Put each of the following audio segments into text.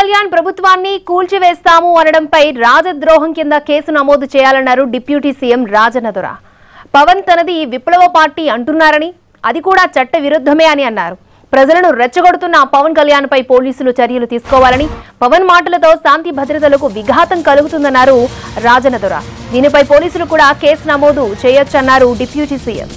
కళ్యాణ్ ప్రభుత్వాన్ని కూల్చివేస్తాము అనడంపై రాజద్రోహం కింద కేసు నమోదు చేయాలన్నారు డిప్యూటీ సీఎం రాజనదుర పవన్ తనది విప్లవ పార్టీ అంటున్నారని అది కూడా చట్ట విరుద్ధమే అని అన్నారు ప్రజలను రెచ్చగొడుతున్న పవన్ కళ్యాణ్ పై పోలీసులు చర్యలు తీసుకోవాలని పవన్ మాటలతో శాంతి భద్రతలకు విఘాతం కలుగుతుందన్నారు రాజనదుర దీనిపై పోలీసులు కూడా కేసు నమోదు చేయొచ్చన్నారు డిప్యూటీ సీఎం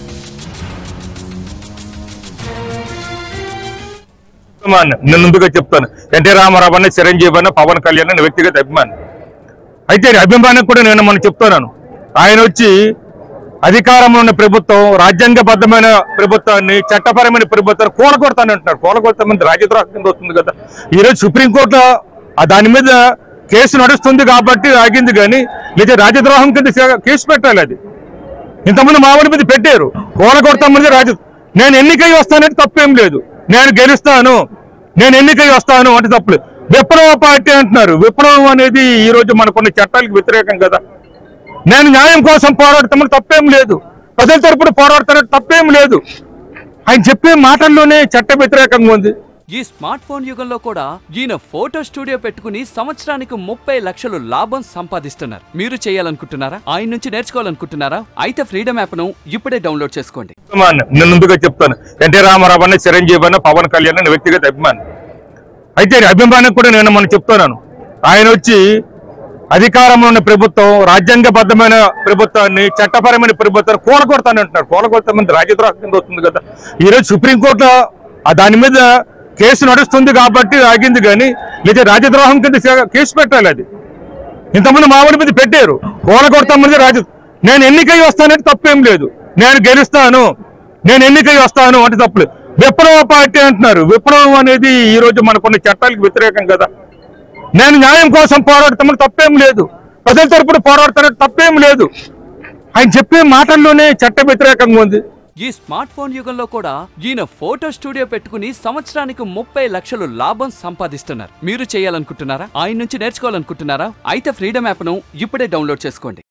అభిమాని నేను ముందుగా చెప్తాను ఎన్టీ రామారావు అన్న చిరంజీవి అన్న పవన్ కళ్యాణ్ అన్న వ్యక్తిగత అభిమాని అయితే ఈ అభిమానం కూడా నేను మనం చెప్తున్నాను ఆయన వచ్చి అధికారంలో ఉన్న ప్రభుత్వం రాజ్యాంగబద్ధమైన ప్రభుత్వాన్ని చట్టపరమైన ప్రభుత్వాన్ని కూలగొడతానంటున్నారు కూలగొడతామని రాజద్రోహం కింద వస్తుంది కదా ఈరోజు సుప్రీంకోర్టులో ఆ దాని మీద కేసు నడుస్తుంది కాబట్టి ఆగింది కానీ లేదా రాజద్రోహం కింద కేసు పెట్టాలి అది ఇంతమంది మామూలు మీద పెట్టారు కూలగొడతామని రాజు నేను ఎన్నికై వస్తానంటే తప్పేం లేదు నేను గెలుస్తాను నేను ఎన్నికై వస్తాను అంటే తప్పులేదు విప్లవ పార్టీ అంటున్నారు విప్లవం అనేది ఈ రోజు మనకున్న చట్టాలకు వ్యతిరేకం కదా నేను న్యాయం కోసం పోరాడతామని తప్పేం లేదు ప్రజల తరపున పోరాడతానంటే తప్పేం లేదు ఆయన చెప్పే మాటల్లోనే చట్ట వ్యతిరేకంగా ఉంది ఈ స్మార్ట్ ఫోన్ యుగంలో కూడా ఈయన ఫోటో స్టూడియో పెట్టుకుని సంవత్సరానికి ముప్పై లక్షలు లాభం సంపాదిస్తున్నారు మీరు చేయాలనుకుంటున్నారా ఆయన నుంచి నేర్చుకోవాలనుకుంటున్నారా అయితే ఫ్రీడమ్ యాప్ ను ఇప్పుడే డౌన్లోడ్ చేసుకోండి అభిమాని నేను ముందుగా చెప్తాను ఎన్టీ రామారావు అన్న చిరంజీవి అన్న పవన్ కళ్యాణ్ అన్న వ్యక్తిగత అభిమాని అయితే ఈ అభిమానం కూడా నేను మనం చెప్తున్నాను ఆయన వచ్చి అధికారంలో ఉన్న ప్రభుత్వం రాజ్యాంగబద్ధమైన ప్రభుత్వాన్ని చట్టపరమైన ప్రభుత్వాన్ని కూలగొడతానంటున్నారు కూలగొడతామని రాజద్రోహం కింద వస్తుంది కదా ఈరోజు సుప్రీంకోర్టులో ఆ దాని మీద కేసు నడుస్తుంది కాబట్టి ఆగింది కానీ లేదా రాజద్రోహం కింద కేసు పెట్టాలి అది ఇంతమంది మామూలు మీద పెట్టారు కూలగొడతామని రాజు నేను ఎన్నికై వస్తానంటే తప్పేం లేదు నేను గెలుస్తాను నేను ఎన్నికై వస్తాను అంటే తప్పులేదు విప్లవ పార్టీ అంటున్నారు విప్లవం అనేది ఈ రోజు మనకున్న చట్టాలకు వ్యతిరేకం కదా నేను న్యాయం కోసం పోరాడతామని తప్పేం లేదు ప్రజల తరపున పోరాడతానంటే తప్పేం లేదు ఆయన చెప్పే మాటల్లోనే చట్ట వ్యతిరేకంగా ఉంది ఈ స్మార్ట్ ఫోన్ యుగంలో కూడా ఈయన ఫోటో స్టూడియో పెట్టుకుని సంవత్సరానికి ముప్పై లక్షలు లాభం సంపాదిస్తున్నారు మీరు చేయాలనుకుంటున్నారా ఆయన నుంచి నేర్చుకోవాలనుకుంటున్నారా అయితే ఫ్రీడమ్ యాప్ ను ఇప్పుడే డౌన్లోడ్ చేసుకోండి